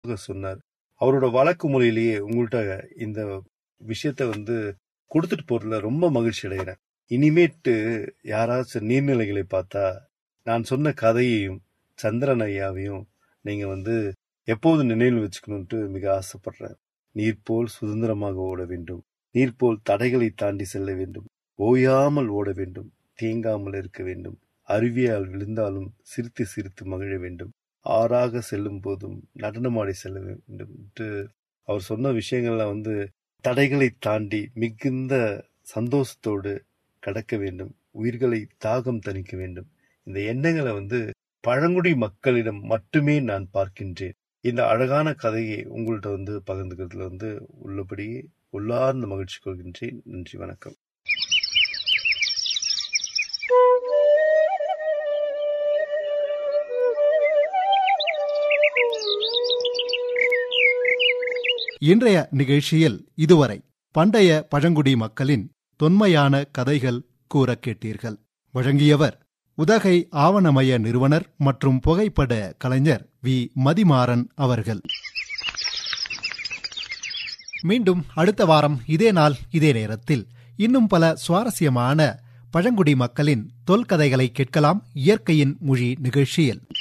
சிறப்புக சொன்னார் அவரோட வழக்கு முறையிலேயே உங்கள்கிட்ட இந்த விஷயத்த வந்து கொடுத்துட்டு போறதுல ரொம்ப மகிழ்ச்சி அடைகிறேன் இனிமேட்டு யாராச்சும் நீர்நிலைகளை பார்த்தா நான் சொன்ன கதையையும் சந்திரன் ஐயாவையும் நீங்க வந்து எப்போது நினைவில் வச்சுக்கணும்ட்டு மிக ஆசைப்படுறேன் நீர் போல் சுதந்திரமாக ஓட வேண்டும் நீர் போல் தடைகளை தாண்டி செல்ல வேண்டும் ஓயாமல் ஓட வேண்டும் தேங்காமல் இருக்க வேண்டும் அருவியால் விழுந்தாலும் சிரித்து சிரித்து மகிழ வேண்டும் ஆறாக செல்லும் போதும் நடனமாடி செல்ல வேண்டும் அவர் சொன்ன விஷயங்கள்லாம் வந்து தடைகளை தாண்டி மிகுந்த சந்தோஷத்தோடு கடக்க வேண்டும் உயிர்களை தாகம் தணிக்க வேண்டும் இந்த எண்ணங்களை வந்து பழங்குடி மக்களிடம் மட்டுமே நான் பார்க்கின்றேன் இந்த அழகான கதையை உங்கள்கிட்ட வந்து பகிர்ந்துக்கிறதுல வந்து உள்ளபடியே உள்ளார்ந்த மகிழ்ச்சி கொள்கின்றேன் நன்றி வணக்கம் இன்றைய நிகழ்ச்சியில் இதுவரை பண்டைய பழங்குடி மக்களின் தொன்மையான கதைகள் கூற கேட்டீர்கள் வழங்கியவர் உதகை ஆவணமய நிறுவனர் மற்றும் புகைப்பட கலைஞர் வி மதிமாறன் அவர்கள் மீண்டும் அடுத்த வாரம் இதே நாள் இதே நேரத்தில் இன்னும் பல சுவாரஸ்யமான பழங்குடி மக்களின் தொல்கதைகளை கேட்கலாம் இயற்கையின் மொழி நிகழ்ச்சியில்